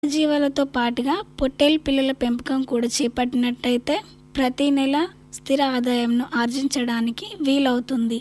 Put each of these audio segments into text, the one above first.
జీవాలతో పాటుగా పొట్టేలు పిల్లల పెంపకం కూడా చేపట్టినట్టయితే ప్రతి నెల స్థిర ఆదాయంను ఆర్జించడానికి వీలవుతుంది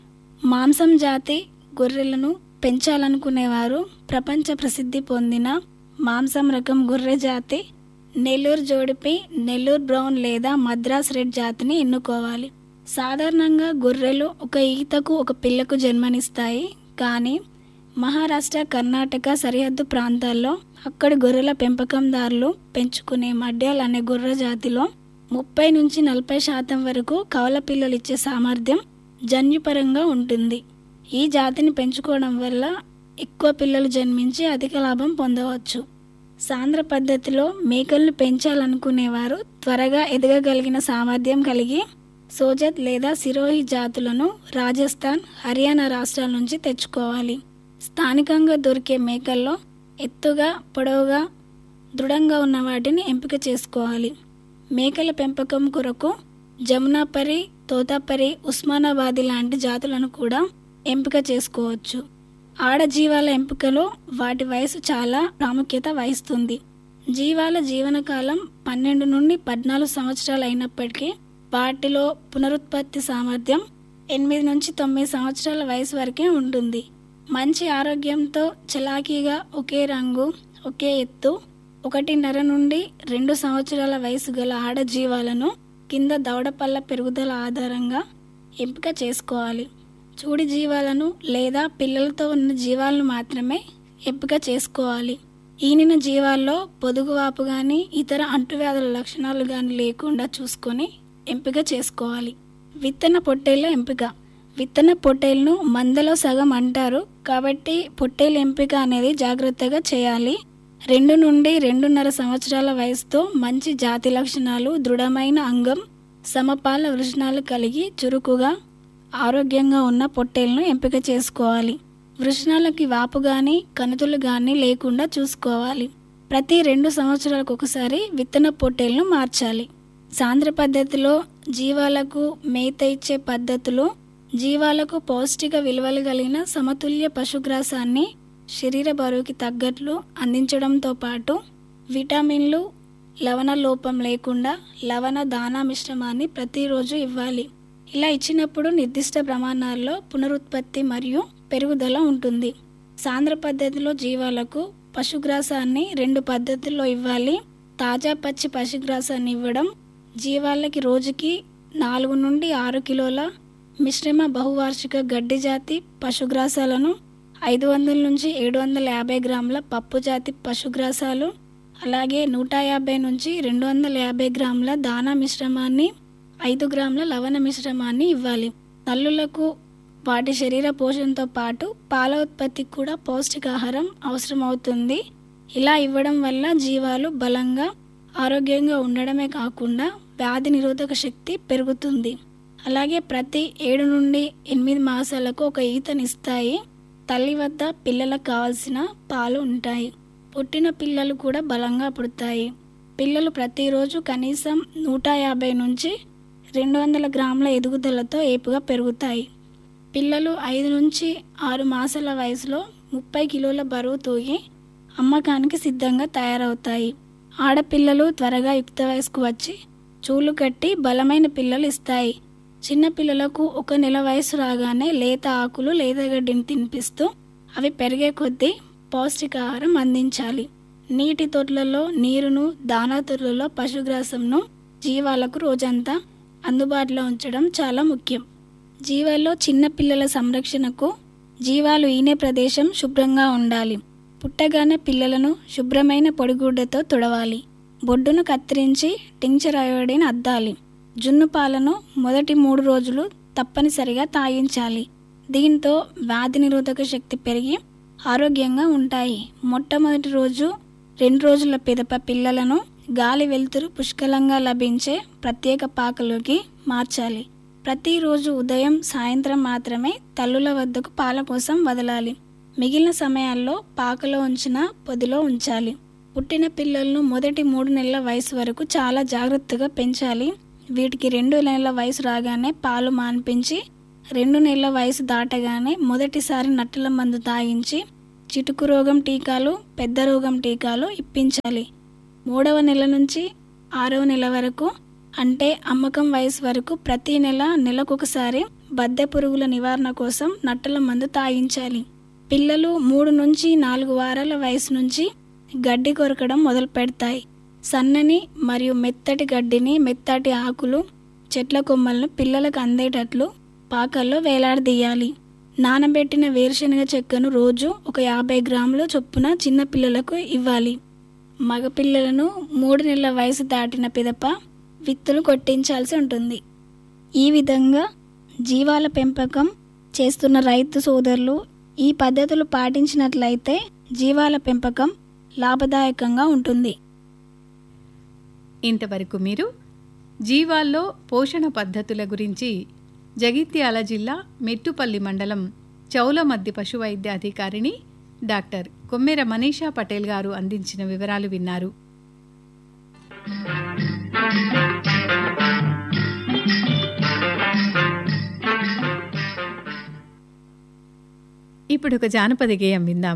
మాంసం జాతి గొర్రెలను పెంచాలనుకునేవారు ప్రపంచ ప్రసిద్ధి పొందిన మాంసం రకం గొర్రె జాతి నెల్లూరు జోడిపి నెల్లూరు బ్రౌన్ లేదా మద్రాస్ రెడ్ జాతిని ఎన్నుకోవాలి సాధారణంగా గొర్రెలు ఒక ఈతకు ఒక పిల్లకు జన్మనిస్తాయి కానీ మహారాష్ట్ర కర్ణాటక సరిహద్దు ప్రాంతాల్లో అక్కడి గొర్రెల పెంపకందారులు పెంచుకునే మడ్యాల్ అనే గొర్రె జాతిలో ముప్పై నుంచి నలభై శాతం వరకు కవల పిల్లలు ఇచ్చే సామర్థ్యం జన్యుపరంగా ఉంటుంది ఈ జాతిని పెంచుకోవడం వల్ల ఎక్కువ పిల్లలు జన్మించి అధిక లాభం పొందవచ్చు సాంద్ర పద్ధతిలో మేకలను పెంచాలనుకునేవారు త్వరగా ఎదగగలిగిన సామర్థ్యం కలిగి సోజత్ లేదా సిరోహి జాతులను రాజస్థాన్ హర్యానా రాష్ట్రాల నుంచి తెచ్చుకోవాలి స్థానికంగా దొరికే మేకల్లో ఎత్తుగా పొడవుగా దృఢంగా ఉన్న వాటిని ఎంపిక చేసుకోవాలి మేకల పెంపకం కొరకు జమునాపరి తోతాపరి ఉస్మానాబాదీ లాంటి జాతులను కూడా ఎంపిక చేసుకోవచ్చు ఆడ జీవాల ఎంపికలో వాటి వయసు చాలా ప్రాముఖ్యత వహిస్తుంది జీవాల జీవనకాలం పన్నెండు నుండి పద్నాలుగు సంవత్సరాలు అయినప్పటికీ వాటిలో పునరుత్పత్తి సామర్థ్యం ఎనిమిది నుంచి తొమ్మిది సంవత్సరాల వయసు వరకే ఉంటుంది మంచి ఆరోగ్యంతో చలాకీగా ఒకే రంగు ఒకే ఎత్తు ఒకటిన్నర నుండి రెండు సంవత్సరాల వయసు గల ఆడ జీవాలను కింద దవడపల్ల పెరుగుదల ఆధారంగా ఎంపిక చేసుకోవాలి చూడి జీవాలను లేదా పిల్లలతో ఉన్న జీవాలను మాత్రమే ఎంపిక చేసుకోవాలి ఈనిన జీవాల్లో పొదుగువాపు కానీ ఇతర అంటువ్యాధుల లక్షణాలు కానీ లేకుండా చూసుకొని ఎంపిక చేసుకోవాలి విత్తన పొట్టేళ్ల ఎంపిక విత్తన పొట్టేలను మందలో సగం అంటారు కాబట్టి పొట్టేల ఎంపిక అనేది జాగ్రత్తగా చేయాలి రెండు నుండి రెండున్నర సంవత్సరాల వయసుతో మంచి జాతి లక్షణాలు దృఢమైన అంగం సమపాల వృషణాలు కలిగి చురుకుగా ఆరోగ్యంగా ఉన్న పొట్టేలను ఎంపిక చేసుకోవాలి వృషణాలకి వాపు గాని కణుతులు గాని లేకుండా చూసుకోవాలి ప్రతి రెండు సంవత్సరాలకు ఒకసారి విత్తన పొట్టేలను మార్చాలి సాంద్ర పద్ధతిలో జీవాలకు మేత ఇచ్చే పద్ధతులు జీవాలకు పౌష్టిక విలువలు కలిగిన సమతుల్య పశుగ్రాసాన్ని శరీర బరువుకి తగ్గట్లు అందించడంతో పాటు విటమిన్లు లవణ లోపం లేకుండా లవణ దానా మిశ్రమాన్ని ప్రతిరోజు ఇవ్వాలి ఇలా ఇచ్చినప్పుడు నిర్దిష్ట ప్రమాణాల్లో పునరుత్పత్తి మరియు పెరుగుదల ఉంటుంది సాంద్ర పద్ధతిలో జీవాలకు పశుగ్రాసాన్ని రెండు పద్ధతుల్లో ఇవ్వాలి తాజా పచ్చి పశుగ్రాసాన్ని ఇవ్వడం జీవాలకి రోజుకి నాలుగు నుండి ఆరు కిలోల మిశ్రమ బహువార్షిక గడ్డి జాతి పశుగ్రాసాలను ఐదు వందల నుంచి ఏడు వందల యాభై గ్రాముల పప్పు జాతి పశుగ్రాసాలు అలాగే నూట యాభై నుంచి రెండు వందల యాభై గ్రాముల దానా మిశ్రమాన్ని ఐదు గ్రాముల లవణ మిశ్రమాన్ని ఇవ్వాలి తల్లులకు వాటి శరీర పోషణతో పాటు పాల ఉత్పత్తికి కూడా పౌష్టికాహారం అవసరమవుతుంది ఇలా ఇవ్వడం వల్ల జీవాలు బలంగా ఆరోగ్యంగా ఉండడమే కాకుండా వ్యాధి నిరోధక శక్తి పెరుగుతుంది అలాగే ప్రతి ఏడు నుండి ఎనిమిది మాసాలకు ఒక ఈతనిస్తాయి తల్లి వద్ద పిల్లలకు కావాల్సిన పాలు ఉంటాయి పుట్టిన పిల్లలు కూడా బలంగా పుడతాయి పిల్లలు ప్రతిరోజు కనీసం నూట యాభై నుంచి రెండు వందల గ్రాముల ఎదుగుదలతో ఏపుగా పెరుగుతాయి పిల్లలు ఐదు నుంచి ఆరు మాసాల వయసులో ముప్పై కిలోల బరువు తూగి అమ్మకానికి సిద్ధంగా తయారవుతాయి ఆడపిల్లలు త్వరగా యుక్త వయసుకు వచ్చి చూలు కట్టి బలమైన పిల్లలు ఇస్తాయి చిన్న పిల్లలకు ఒక నెల వయసు రాగానే లేత ఆకులు లేత గడ్డిని తినిపిస్తూ అవి పెరిగే కొద్దీ పౌష్టికాహారం అందించాలి నీటి తొట్లలో నీరును దానా తొట్లలో పశుగ్రాసంను జీవాలకు రోజంతా అందుబాటులో ఉంచడం చాలా ముఖ్యం జీవాల్లో చిన్న పిల్లల సంరక్షణకు జీవాలు ఈనే ప్రదేశం శుభ్రంగా ఉండాలి పుట్టగానే పిల్లలను శుభ్రమైన పొడిగుడ్డతో తుడవాలి బొడ్డును కత్తిరించి టించర్ అయోడిన్ అద్దాలి జున్ను పాలను మొదటి మూడు రోజులు తప్పనిసరిగా తాగించాలి దీంతో వ్యాధి నిరోధక శక్తి పెరిగి ఆరోగ్యంగా ఉంటాయి మొట్టమొదటి రోజు రెండు రోజుల పిదప పిల్లలను గాలి వెలుతురు పుష్కలంగా లభించే ప్రత్యేక పాకలోకి మార్చాలి ప్రతిరోజు ఉదయం సాయంత్రం మాత్రమే తల్లుల వద్దకు పాల కోసం వదలాలి మిగిలిన సమయాల్లో పాకలో ఉంచిన పొదిలో ఉంచాలి పుట్టిన పిల్లలను మొదటి మూడు నెలల వయసు వరకు చాలా జాగ్రత్తగా పెంచాలి వీటికి రెండు నెలల వయసు రాగానే పాలు మాన్పించి రెండు నెలల వయసు దాటగానే మొదటిసారి నట్టల మందు తాగించి చిటుకు రోగం టీకాలు పెద్ద రోగం టీకాలు ఇప్పించాలి మూడవ నెల నుంచి ఆరవ నెల వరకు అంటే అమ్మకం వయసు వరకు ప్రతి నెల నెలకొకసారి బద్దె పురుగుల నివారణ కోసం నట్టల మందు తాగించాలి పిల్లలు మూడు నుంచి నాలుగు వారాల వయసు నుంచి గడ్డి కొరకడం మొదలు పెడతాయి సన్నని మరియు మెత్తటి గడ్డిని మెత్తటి ఆకులు చెట్ల కొమ్మలను పిల్లలకు అందేటట్లు పాకల్లో వేలాడదీయాలి నానబెట్టిన వేరుశనగ చెక్కను రోజు ఒక యాభై గ్రాముల చొప్పున చిన్న పిల్లలకు ఇవ్వాలి మగపిల్లలను మూడు నెలల వయసు దాటిన పిదప విత్తులు కొట్టించాల్సి ఉంటుంది ఈ విధంగా జీవాల పెంపకం చేస్తున్న రైతు సోదరులు ఈ పద్ధతులు పాటించినట్లయితే జీవాల పెంపకం లాభదాయకంగా ఉంటుంది ఇంతవరకు మీరు జీవాల్లో పోషణ పద్ధతుల గురించి జగిత్యాల జిల్లా మెట్టుపల్లి మండలం చౌలమద్ది పశువైద్య అధికారిని డాక్టర్ కొమ్మెర మనీషా పటేల్ గారు అందించిన వివరాలు విన్నారు ఇప్పుడు ఒక జానపద గేయం విందాం